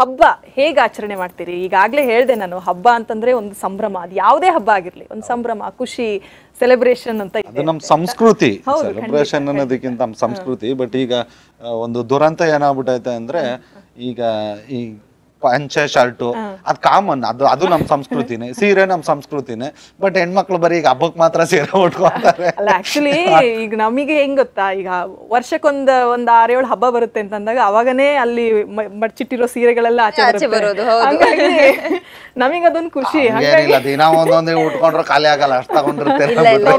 ಹಬ್ಬ ಹೇಗೆ ಆಚರಣೆ ಮಾಡ್ತೀರಿ ಈಗಾಗಲೇ ಹೇಳಿದೆ ನಾನು ಹಬ್ಬ ಅಂತಂದ್ರೆ ಒಂದು ಸಂಭ್ರಮ ಅದು ಯಾವುದೇ ಹಬ್ಬ ಆಗಿರ್ಲಿ ಒಂದು ಸಂಭ್ರಮ ಖುಷಿ ಸೆಲೆಬ್ರೇಷನ್ ಅಂತ ಇದೆ. ಅದು ನಮ್ಮ ಸಂಸ್ಕೃತಿ ಸೆಲೆಬ್ರೇಷನ್ ಅನ್ನೋದಕ್ಕಿಂತ ನಮ್ಮ ಸಂಸ್ಕೃತಿ ಬಟ್ ಈಗ ಆ, ಒಂದು ದುರಂತ ಏನಾಗ್ಬಿಟ್ಟೈತೆ ಅಂದ್ರೆ ಈಗ ಈ ಪಂಚೆ ಶರ್ಟು ಅದು ಕಾಮನ್ ಅದು ಅದು ನಮ್ಮ ಸಂಸ್ಕೃತಿನೇ ಸೀರೆ ನಮ್ಮ ಸಂಸ್ಕೃತಿನೇ ಬಟ್ ಹೆಣ್ಮಕ್ಳು ಬರೀ ಈಗ ಹಬ್ಬಕ್ಕೆ ಮಾತ್ರ ಸೀರೆ ಉಟ್ಕೊಂತಾರೆ ಅಲ್ಲ ಆಕ್ಚುಲಿ ಈಗ ನಮಗೆ ಹೆಂಗ್ ಗೊತ್ತಾ ಈಗ ವರ್ಷಕ್ಕೊಂದ್ ಒಂದ್ ಆರೇಳು ಹಬ್ಬ ಬರುತ್ತೆ ಅಂತ ಅಂದಾಗ ಅವಾಗನೇ ಅಲ್ಲಿ ಮ- ಮಡ್ಚಿಟ್ಟಿರೋ ಸೀರೆಗಳೆಲ್ಲ ಆಚೆ ಆಚೆ ಬರೋದು, ಹೌದು. ಹಂಗಾಗಿ ನಮಗೆ ಅದೊಂದು ಖುಷಿ ಹಂಗೇನಿಲ್ಲ ದಿನ ಒಂದೊಂದೇ ಉಟ್ಕೊಂಡ್ರೆ ಖಾಲಿ ಆಗಲ್ಲ ಅಷ್ಟು ತಗೊಂಡಿರ್ತೀರ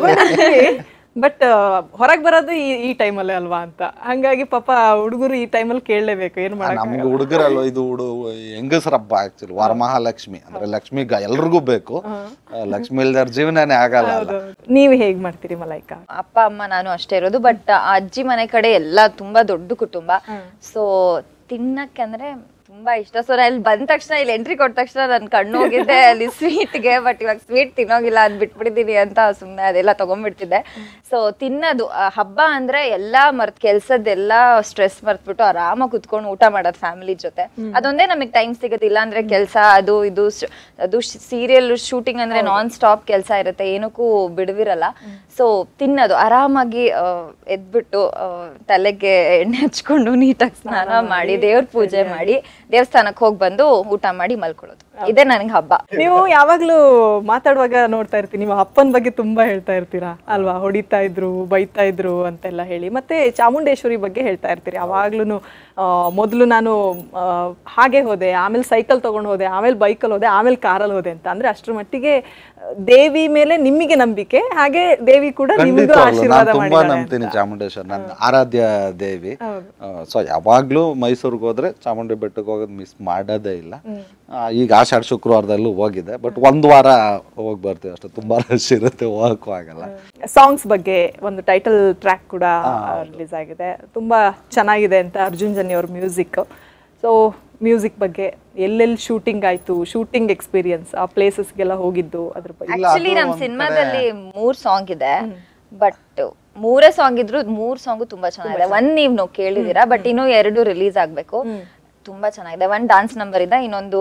ಬಟ್ ಹೊರಗ್ ಬರೋದು ಈ ಈ ಟೈಮಲ್ಲೇ ಅಲ್ವಾ ಅಂತ ಹಂಗಾಗಿ ಪಾಪ ಹುಡುಗರು ಈ ಟೈಮಲ್ಲಿ ಕೇಳಲೇಬೇಕು ಏನ್ ಮಾಡಕ್ ನಮ್ಗೆ ಹುಡುಗರಲ್ಲ ಇದು ಹುಡು ಹೆಂಗಸರ ಹಬ್ಬ ಆಕ್ಚುಲಿ ವರಮಹಾಲಕ್ಷ್ಮಿ ಅಂದ್ರೆ ಲಕ್ಷ್ಮಿ ಗ- ಎಲ್ರಿಗೂ ಬೇಕು ಆ, ಲಕ್ಷ್ಮಿ ಇಲ್ದಾರ ಜೀವನನೇ ಆಗಲ್ಲ ಅಲ್ಲ ನೀವು ಹೇಗ್ ಮಾಡ್ತೀರಿ ಮಲೈಕಾ ಅಪ್ಪ ಅಮ್ಮ ನಾನು ಅಷ್ಟೇ ಇರೋದು ಬಟ್ ಅಜ್ಜಿ ಮನೆ ಕಡೆ ಎಲ್ಲ ತುಂಬಾ ದೊಡ್ಡ ಕುಟುಂಬ ಸೊ ತಿನ್ನಕ್ಕೆ ಅಂದ್ರೆ ತುಂಬಾ ಇಷ್ಟ ಸೊ ಅಲ್ಲಿ ಬಂದ ತಕ್ಷಣ ಇಲ್ಲಿ ಎಂಟ್ರಿ ಕೊಟ್ಟ ತಕ್ಷಣ ನನ್ ಕಣ್ಣು ಹೋಗಿದ್ದೆ ಅಲ್ಲಿ ಸ್ವೀಟ್ಗೆ ಬಟ್ ಇವಾಗ ಸ್ವೀಟ್ ತಿನ್ನೋಗಿಲ್ಲ ಅದ್ ಬಿಟ್ಬಿಟ್ಟಿದೀನಿ ಅಂತ ಸುಮ್ನೆ ಅದೆಲ್ಲ ತಗೊಂಡ್ಬಿಡ್ತಿದ್ದೆ ಸೊ ತಿನ್ನೋದು ಆ, ಹಬ್ಬ ಅಂದ್ರೆ ಎಲ್ಲಾ ಮರ್ತ್ ಕೆಲ್ಸದ್ದೆಲ್ಲ ಸ್ಟ್ರೆಸ್ ಮರ್ತ್ಬಿಟ್ಟು ಆರಾಮಾಗಿ ಕುತ್ಕೊಂಡು ಊಟ ಮಾಡೋದು ಫ್ಯಾಮಿಲಿ ಜೊತೆ ಅದೊಂದೇ ನಮಗೆ ಟೈಮ್ ಸಿಗೋದಿಲ್ಲ ಅಂದ್ರೆ ಕೆಲಸ ಅದು ಇದು sh- ಅದು ಸೀರಿಯಲ್ ಶೂಟಿಂಗ್ ಅಂದ್ರೆ ನಾನ್ ಸ್ಟಾಪ್ ಕೆಲಸ ಇರುತ್ತೆ ಏನಕ್ಕೂ ಬಿಡುವಿರಲ್ಲ ಸೊ ತಿನ್ನೋದು ಆರಾಮಾಗಿ ಆ, ಎದ್ಬಿಟ್ಟು ಆ, ತಲೆಗೆ ಎಣ್ಣೆ ಹಚ್ಕೊಂಡು ನೀಟಾಗಿ ಸ್ನಾನ ಮಾಡಿ ದೇವ್ರ ಪೂಜೆ ಮಾಡಿ ದೇವಸ್ಥಾನಕ್ಕೆ ಹೋಗಿ ಬಂದು ಊಟ ಮಾಡಿ ಮಲ್ಕೊಳ್ಳೋದು ಇದೇ ನನಗೆ ಹಬ್ಬ ನೀವು ಯಾವಾಗ್ಲೂ ಮಾತಾಡುವಾಗ ನೋಡ್ತಾ ಇರ್ತೀನಿ ನಿಮ್ಮ ಅಪ್ಪನ ಬಗ್ಗೆ ತುಂಬಾ ಹೇಳ್ತಾ ಇರ್ತೀರಾ ಅಲ್ವಾ ಹೊಡಿತಾ ಇದ್ರು ಬೈತಾ ಇದ್ರು ಅಂತೆಲ್ಲ ಹೇಳಿ ಮತ್ತೆ ಚಾಮುಂಡೇಶ್ವರಿ ಬಗ್ಗೆ ಹೇಳ್ತಾ ಇರ್ತೀರಿ ಯಾವಾಗ್ಲೂ ಮೊದಲು ನಾನು ಆ, ಹಾಗೆ ಹೋದೆ ಆಮೇಲೆ ಸೈಕಲ್ ತಗೊಂಡು ಹೋದೆ ಆಮೇಲೆ ಬೈಕಲ್ಲಿ ಹೋದೆ ಆಮೇಲೆ ಕಾರಲ್ಲಿ ಹೋದೆ ಅಂತ ಅಂದ್ರೆ ಅಷ್ಟ್ರ ಮಟ್ಟಿಗೆ ಆ, ದೇವಿ ಮೇಲೆ ನಿಮಗೆ ನಂಬಿಕೆ ಹಾಗೆ ದೇವಿ ಕೂಡ ನಿಮಗೂ ಖಂಡಿತವಾಗ್ಲು ನಾನು ಆಶೀರ್ವಾದ ತುಂಬಾ ಮಾಡಿದ್ದಾರೆ ನಂಬ್ತೀನಿ ಚಾಮುಂಡೇಶ್ವರಿ ನನ್ನ ಆರಾಧ್ಯ ದೇವಿ ಸೊ ಯಾವಾಗ್ಲೂ ಮೈಸೂರಿಗೆ ಹೋದ್ರೆ ಚಾಮುಂಡಿ ಬೆಟ್ಟಕ್ಕೆ ಹೋಗೋದು ಮಿಸ್ ಮಾಡೋದೇ ಇಲ್ಲ ಆ, ಈಗ ಆಷಾಢ ಶುಕ್ರವಾರದಲ್ಲೂ ಹೋಗಿದೆ ಬಟ್ ಒಂದ್ ವಾರ ಹೋಗಿ ಬರ್ತೀವಿ ಅಷ್ಟೇ ತುಂಬಾ ರಶ್ ಇರುತ್ತೆ ಹೋಗಕ್ಕೂ ಆಗಲ್ಲ ಸಾಂಗ್ಸ್ ಬಗ್ಗೆ ಒಂದು ಟೈಟಲ್ ಟ್ರ್ಯಾಕ್ ಕೂಡ ರಿಲೀಸ್ ಆಗಿದೆ ತುಂಬಾ ಚೆನ್ನಾಗಿದೆ ಅಂತ ಅರ್ಜುನ್ ಜನಿ ಅವ್ರ ಮ್ಯೂಸಿಕ್ ಸೊ ಮ್ಯೂಸಿಕ್ ಬಗ್ಗೆ ಎಲ್ಲೆಲ್ಲಿ ಶೂಟಿಂಗ್ ಆಯ್ತು ಶೂಟಿಂಗ್ ಎಕ್ಸ್ಪೀರಿಯನ್ಸ್ ಆ ಪ್ಲೇಸಸ್ಗೆಲ್ಲ ಹೋಗಿದ್ದು ಅದ್ರ ಬಗ್ಗೆ ಆಕ್ಚುಲಿ ನಮ್ ಸಿನಿಮಾದಲ್ಲಿ ಮೂರ್ ಸಾಂಗ್ ಇದೆ ಬಟ್ ಮೂರೇ ಸಾಂಗ್ ಇದ್ರು ಮೂರ್ ಸಾಂಗು ತುಂಬಾ ಚೆನ್ನಾಗಿದೆ ಒಂದ್ ನೀವ್ ನೀವು ಕೇಳಿದೀರಾ ಬಟ್ ಇನ್ನು ಎರಡು ರಿಲೀಸ್ ಆಗ್ಬೇಕು ತುಂಬಾ ಚೆನ್ನಾಗಿದೆ ಒಂದ್ ಡಾನ್ಸ್ ನಂಬರ್ ಇದೆ ಇನ್ನೊಂದು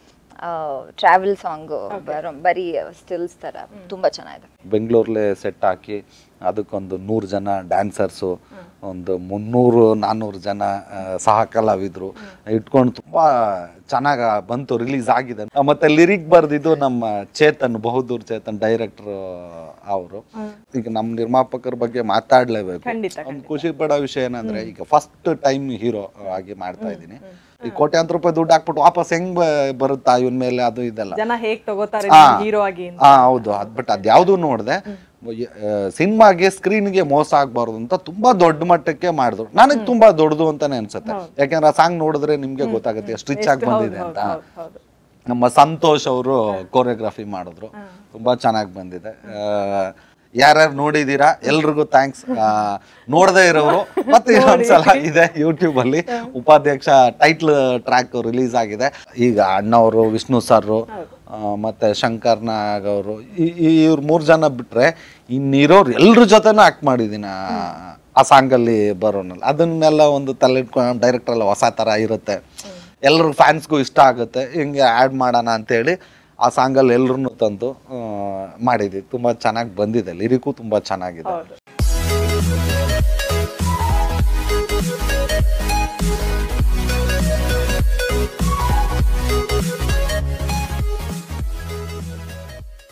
ಟ್ರಾವೆಲ್ ಸಾಂಗ್ ಬರೀ ಸ್ಟಿಲ್ಸ್ ತರ ತುಂಬಾ ಚೆನ್ನಾಗಿದೆ ಬೆಂಗಳೂರಲ್ಲೇ ಸೆಟ್ ಹಾಕಿ ಅದಕ್ಕೊಂದು ನೂರು ಜನ ಡ್ಯಾನ್ಸರ್ಸು ಒಂದು ಮುನ್ನೂರು ನಾನ್ನೂರು ಜನ ಆ, ಸಹ ಕಲಾವಿದರು ಇಟ್ಕೊಂಡು ತುಂಬ ಚೆನ್ನಾಗಿ ಬಂತು ರಿಲೀಸ್ ಆಗಿದೆ ಆ, ಮತ್ತೆ ಲಿರಿಕ್ ಬರ್ದಿದ್ದು ನಮ್ಮ ಚೇತನ್ ಬಹುದೂರ್ ಚೇತನ್ ಡೈರೆಕ್ಟರ್ ಅವರು ಈಗ ನಮ್ಮ ನಿರ್ಮಾಪಕರ ಬಗ್ಗೆ ಮಾತಾಡ್ಲೇಬೇಕು ಖಂಡಿತ, ಒಂದು ಖುಷಿ ಪಡೋ ವಿಷಯ ಏನಂದ್ರೆ ಈಗ ಫಸ್ಟ್ ಟೈಮ್ ಹೀರೋ ಆಗಿ ಮಾಡ್ತಾ ಇದ್ದೀನಿ ಈ ಕೋಟ್ಯಾಂತರ ರೂಪಾಯಿ ದುಡ್ಡು ಹಾಕ್ಬಿಟ್ಟು ವಾಪಸ್ ಹೆಂಗ್ ಬ- ಬರುತ್ತಾ ಇವನ್ ಮೇಲೆ ಅದು ಇದೆಲ್ಲ ಜನ ಹೇಗ್ ತಗೋತಾರೆ ಹಾ. ಹೀರೋ ಆಗಿ ಅಂತ. ಹಾ ಹೌದು ಅದ್ ಬಟ್ ಅದ್ಯಾವುದು ನೋಡಿದೆ ಸಿನಿಮಾಗೆ ಸ್ಕ್ರೀನ್ಗೆ ಮೋಸ ಆಗ್ಬಾರ್ದು ಅಂತ ತುಂಬಾ ದೊಡ್ಡ ಮಟ್ಟಕ್ಕೆ ಮಾಡಿದ್ರು ನನಗೆ ತುಂಬಾ ದೊಡ್ಡದು ಅಂತಾನೆ ಅನ್ಸುತ್ತೆ ಯಾಕಂದ್ರೆ ಆ ಸಾಂಗ್ ನೋಡಿದ್ರೆ ನಿಮ್ಗೆ ಗೊತ್ತಾಗುತ್ತೆ ಎಷ್ಟು ರಿಚ್ ಆಗಿ ಬಂದಿದೆ ಅಂತ ಹೌದು, ಹೌದು. ನಮ್ಮ ಸಂತೋಷ್ ಅವರು ಕೋರಿಯೋಗ್ರಫಿ ಮಾಡಿದ್ರು ತುಂಬಾ ಚೆನ್ನಾಗಿ ಬಂದಿದೆ ಯಾರ್ಯಾರು ನೋಡಿದೀರಾ ಎಲ್ರಿಗೂ ಥ್ಯಾಂಕ್ಸ್ ನೋಡದೇ ಇರೋರು ಮತ್ತೆ ಇನ್ನೊಂದ್ಸಲ ಇದೆ ಯೂಟ್ಯೂಬ್ ಅಲ್ಲಿ ಉಪಾಧ್ಯಕ್ಷ ಟೈಟ್ಲ್ ಟ್ರ್ಯಾಕ್ ರಿಲೀಸ್ ಆಗಿದೆ ಈಗ ಅಣ್ಣವರು ವಿಷ್ಣು ಸರ್ ಮತ್ತೆ ಶಂಕರ್ ನಾಗ್ ಅವರು ಇವ್ರು ಮೂರ್ ಜನ ಬಿಟ್ರೆ ಇನ್ನಿರೋರು ಎಲ್ರ ಜೊತೆನೂ ಆಕ್ಟ್ ಮಾಡಿದೀನಿ ಆ- ಆ ಸಾಂಗಲ್ಲಿ ಬರೋನಲ್ಲ ಅದನ್ನೆಲ್ಲ ಒಂದು ತಲೆ ಇಟ್ಕೊಂಡು ಡೈರೆಕ್ಟರ್ ಎಲ್ಲ ಹೊಸ ತರ ಇರುತ್ತೆ ಎಲ್ರ ಫ್ಯಾನ್ಸ್ಗೂ ಇಷ್ಟ ಆಗುತ್ತೆ ಹಿಂಗೆ ಆ್ಯಡ್ ಮಾಡೋಣ ಅಂತೇಳಿ ಆ ಸಾಂಗಲ್ಲಿ ಎಲ್ರೂ ತಂದು ಆ, ಮಾಡಿದ್ವಿ ತುಂಬ ಚೆನ್ನಾಗಿ ಬಂದಿದೆ ಲಿರಿಕು ತುಂಬ ಚೆನ್ನಾಗಿದೆ